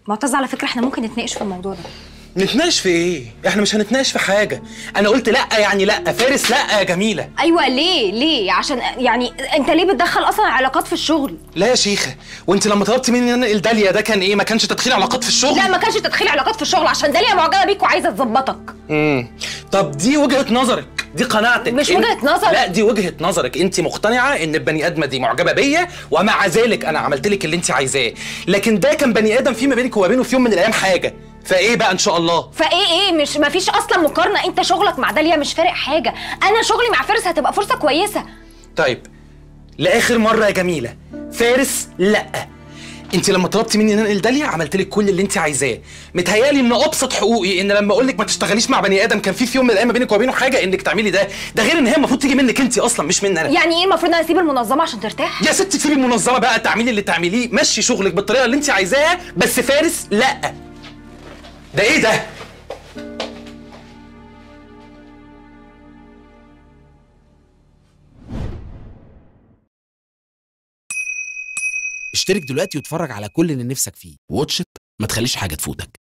معتز على فكره احنا ممكن نتناقش في الموضوع ده نتناقش في ايه احنا مش هنتناقش في حاجه انا قلت لا يعني لا فارس لا يا جميله ايوه ليه ليه عشان يعني انت ليه بتدخل اصلا علاقات في الشغل لا يا شيخه وانت لما طلبتي مني ان انقل داليا ده كان ايه ما كانش تدخيل علاقات في الشغل لا ما كانش تدخيل علاقات في الشغل عشان داليا معجبه بيك وعايزه تظبطك امم طب دي وجهه نظرك دي قناعتك مش إن- وجهة نظر. لا دي وجهه نظرك انت مقتنعه ان البني ادمه دي معجبه بيا ومع ذلك انا عملت لك اللي انت عايزاه لكن ده كان بني ادم في ما بينك وما بينه في يوم من الايام حاجه فايه بقى ان شاء الله فايه ايه مش ما فيش اصلا مقارنه انت شغلك مع داليا مش فارق حاجه انا شغلي مع فارس هتبقى فرصه كويسه طيب لاخر مره يا جميله فارس لا انت لما طلبتي مني ان انقل داليا عملت لك كل اللي انت عايزاه متهيالي ان ابسط حقوقي ان لما اقول لك ما تشتغليش مع بني ادم كان في في يوم من الايام ما بينك وبينه حاجه انك تعملي ده ده غير ان هي المفروض تيجي منك انت اصلا مش من انا يعني ايه المفروض انا اسيب المنظمه عشان ترتاح يا ستي سيبي المنظمه بقى تعملي اللي تعمليه مشي شغلك بالطريقه اللي انت عايزاها بس فارس لا ده ايه ده اشترك دلوقتي واتفرج على كل اللي نفسك فيه واتش إت، ما تخليش حاجة تفوتك